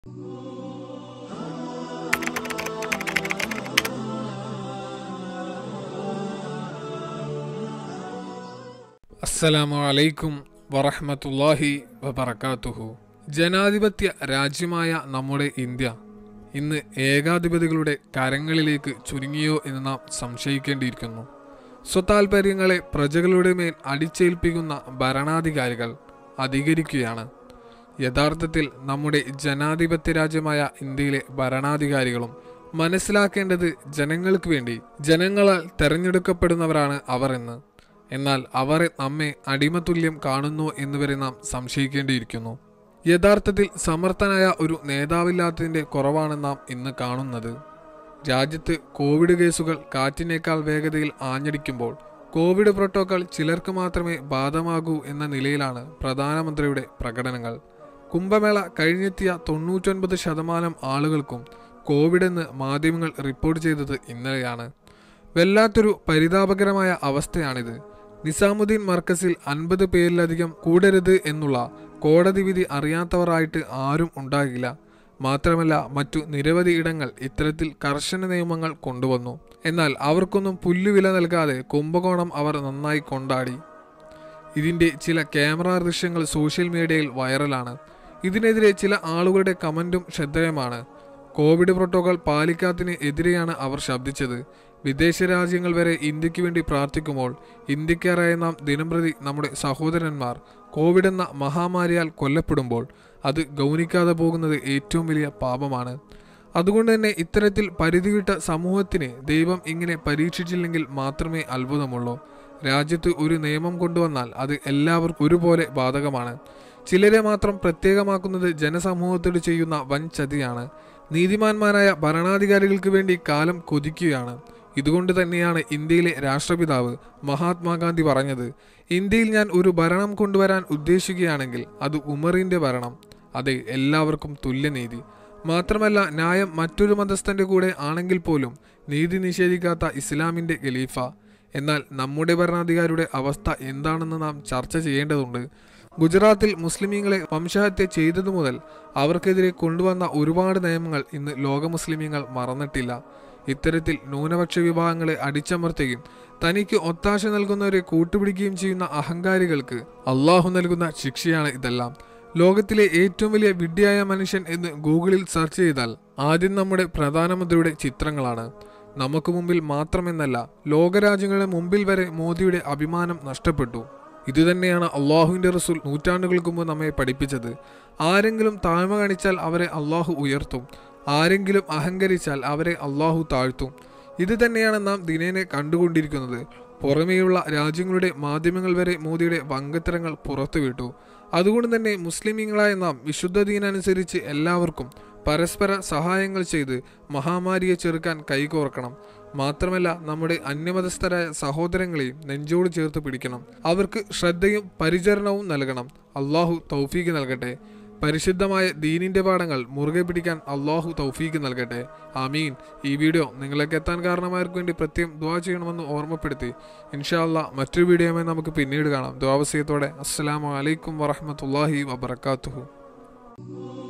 അസ്സലാമു അലൈക്കും വറഹ്മത്തുള്ളാഹി വബറകാതുഹു ജനാധിപത്യ രാജ്യമായ നമ്മുടെ ഇന്ത്യ ഇന്ന് ഏകാധിപതികളുടെ കരങ്ങളിലേക്ക് ചുരുങ്ങിയോ എന്ന് നാം സംശയിക്കേണ്ടിയിരിക്കുന്നു സ്വതാൽപര്യങ്ങളെ പ്രജകളുടെ മേൽ അടിച്ചേൽപ്പിക്കുന്ന ഭരണാധികാരികൾ അധികരിക്കുകയാണ് യഥാർത്ഥത്തിൽ നമ്മുടെ ജനാധിപത്യ രാജ്യമായ ഇന്ത്യയിലെ ഭരണാധികാരികളും മനസ്സിലാക്കേണ്ടത് ജനങ്ങൾക്ക് വേണ്ടി ജനങ്ങളാൽ തെരഞ്ഞെടുക്കപ്പെടുന്നവരാണ് അവർ എന്ന് എന്നാൽ അവർ നമ്മെ അടിമതുല്യം കാണുന്നു എന്നുവരെ നാം സംശയിക്കേണ്ടിയിരിക്കുന്നു യഥാർത്ഥത്തിൽ സമർത്ഥനായ ഒരു നേതാവില്ലാത്തതിന്റെ കുറവാണ് നാം ഇന്ന് കാണുന്നത് രാജ്യത്ത് കോവിഡ് കേസുകൾ കാറ്റിനേക്കാൾ വേഗതയിൽ ആഞ്ഞടിക്കുമ്പോൾ കോവിഡ് പ്രോട്ടോക്കോൾ ചിലർക്ക് മാത്രമേ ബാധമാകൂ എന്ന നിലയിലാണ് പ്രധാനമന്ത്രിയുടെ പ്രകടനങ്ങൾ കുംഭമേള കഴിഞ്ഞെത്തിയ തൊണ്ണൂറ്റൊൻപത് ശതമാനം ആളുകൾക്കും കോവിഡ് എന്ന് മാധ്യമങ്ങൾ റിപ്പോർട്ട് ചെയ്തത് ഇന്നലെയാണ് വല്ലാത്തൊരു പരിതാപകരമായ അവസ്ഥയാണിത് നിസാമുദ്ദീൻ മർക്കസിൽ അൻപത് പേരിലധികം കൂടരുത് എന്നുള്ള കോടതി വിധി അറിയാത്തവരായിട്ട് ആരും ഉണ്ടാകില്ല മാത്രമല്ല മറ്റു നിരവധി ഇടങ്ങൾ ഇത്തരത്തിൽ കർശന നിയമങ്ങൾ കൊണ്ടുവന്നു എന്നാൽ അവർക്കൊന്നും പുല്ലുവില നൽകാതെ കുംഭകോണം അവർ നന്നായി കൊണ്ടാടി ഇതിന്റെ ചില ക്യാമറ ദൃശ്യങ്ങൾ സോഷ്യൽ മീഡിയയിൽ വൈറലാണ് ഇതിനെതിരെ ചില ആളുകളുടെ കമന്റും ശ്രദ്ധേയമാണ് കോവിഡ് പ്രോട്ടോകോൾ പാലിക്കാത്തതിന് എതിരെയാണ് അവർ ശബ്ദിച്ചത് വിദേശ രാജ്യങ്ങൾ വരെ ഇന്ത്യക്ക് വേണ്ടി പ്രാർത്ഥിക്കുമ്പോൾ ഇന്ത്യക്കാരായ നാം ദിനംപ്രതി നമ്മുടെ സഹോദരന്മാർ കോവിഡ് എന്ന മഹാമാരിയാൽ കൊല്ലപ്പെടുമ്പോൾ അത് ഗൗനിക്കാതെ പോകുന്നത് ഏറ്റവും വലിയ പാപമാണ് അതുകൊണ്ട് തന്നെ ഇത്തരത്തിൽ പരിധിവിട്ട സമൂഹത്തിന് ദൈവം ഇങ്ങനെ പരീക്ഷിച്ചില്ലെങ്കിൽ മാത്രമേ അത്ഭുതമുള്ളൂ രാജ്യത്ത് ഒരു നിയമം കൊണ്ടുവന്നാൽ അത് എല്ലാവർക്കും ഒരുപോലെ ബാധകമാണ് ചിലരെ മാത്രം പ്രത്യേകമാക്കുന്നത് ജനസമൂഹത്തോട് ചെയ്യുന്ന വൻ ചതിയാണ് നീതിമാന്മാരായ ഭരണാധികാരികൾക്ക് വേണ്ടി കാലം കൊതിക്കുകയാണ് ഇതുകൊണ്ട് തന്നെയാണ് ഇന്ത്യയിലെ രാഷ്ട്രപിതാവ് മഹാത്മാഗാന്ധി പറഞ്ഞത് ഇന്ത്യയിൽ ഞാൻ ഒരു ഭരണം കൊണ്ടുവരാൻ ഉദ്ദേശിക്കുകയാണെങ്കിൽ അത് ഉമറിന്റെ ഭരണം അതെ എല്ലാവർക്കും തുല്യനീതി മാത്രമല്ല ന്യായം മറ്റൊരു മതസ്ഥന്റെ കൂടെ ആണെങ്കിൽ പോലും നീതി നിഷേധിക്കാത്ത ഇസ്ലാമിന്റെ ഖലീഫ എന്നാൽ നമ്മുടെ ഭരണാധികാരിയുടെ അവസ്ഥ എന്താണെന്ന് നാം ചർച്ച ചെയ്യേണ്ടതുണ്ട് ഗുജറാത്തിൽ മുസ്ലിമീങ്ങളെ വംശഹത്യ ചെയ്തതു മുതൽ അവർക്കെതിരെ കൊണ്ടുവന്ന ഒരുപാട് നിയമങ്ങൾ ഇന്ന് ലോക മുസ്ലിമീങ്ങൾ മറന്നിട്ടില്ല ഇത്തരത്തിൽ ന്യൂനപക്ഷ വിഭാഗങ്ങളെ അടിച്ചമർത്തുകയും തനിക്ക് ഒത്താശ നൽകുന്നവരെ കൂട്ടുപിടിക്കുകയും ചെയ്യുന്ന അഹങ്കാരികൾക്ക് അള്ളാഹു നൽകുന്ന ശിക്ഷയാണ് ഇതെല്ലാം ലോകത്തിലെ ഏറ്റവും വലിയ വിഡ്ഢിയായ മനുഷ്യൻ എന്ന് ഗൂഗിളിൽ സെർച്ച് ചെയ്താൽ ആദ്യം നമ്മുടെ പ്രധാനമന്ത്രിയുടെ ചിത്രങ്ങളാണ് നമുക്ക് മുമ്പിൽ മാത്രമെന്നല്ല ലോകരാജ്യങ്ങളുടെ മുമ്പിൽ വരെ മോദിയുടെ അഭിമാനം നഷ്ടപ്പെട്ടു ഇതുതന്നെയാണ് അള്ളാഹുവിന്റെ റസൂൽ നൂറ്റാണ്ടുകൾക്ക് മുമ്പ് നമ്മെ പഠിപ്പിച്ചത് ആരെങ്കിലും താഴ്മ കാണിച്ചാൽ അവരെ അള്ളാഹു ഉയർത്തും ആരെങ്കിലും അഹങ്കരിച്ചാൽ അവരെ അള്ളാഹു താഴ്ത്തും ഇത് തന്നെയാണ് നാം ദിനേനെ കണ്ടുകൊണ്ടിരിക്കുന്നത് പുറമേയുള്ള രാജ്യങ്ങളുടെ മാധ്യമങ്ങൾ വരെ മോദിയുടെ വങ്കത്തരങ്ങൾ പുറത്തുവിട്ടു അതുകൊണ്ട് തന്നെ മുസ്ലിമീങ്ങളായ നാം വിശുദ്ധ ദീനനുസരിച്ച് എല്ലാവർക്കും പരസ്പര സഹായങ്ങൾ ചെയ്ത് മഹാമാരിയെ ചെറുക്കാൻ കൈകോർക്കണം മാത്രമല്ല നമ്മുടെ അന്യമതസ്ഥരായ സഹോദരങ്ങളെയും നെഞ്ചോട് ചേർത്ത് പിടിക്കണം അവർക്ക് ശ്രദ്ധയും പരിചരണവും നൽകണം അള്ളാഹു തൗഫീക്ക് നൽകട്ടെ പരിശുദ്ധമായ ദീനിന്റെ പാഠങ്ങൾ മുറുകെ പിടിക്കാൻ അള്ളാഹു തൗഫീക്ക് നൽകട്ടെ ആമീൻ ഈ വീഡിയോ നിങ്ങളിലേക്ക് എത്താൻ കാരണമായവർക്ക് വേണ്ടി പ്രത്യേകം ദ്വാ ചെയ്യണമെന്ന് ഓർമ്മപ്പെടുത്തി ഇൻഷാ അല്ലാ മറ്റൊരു വീഡിയോയുമായി നമുക്ക് പിന്നീട് കാണാം ദ്വാവസ്യത്തോടെ അസ്സലാമു അലൈക്കും വറഹമത്തല്ലാഹി വബർക്കാത്തുഹു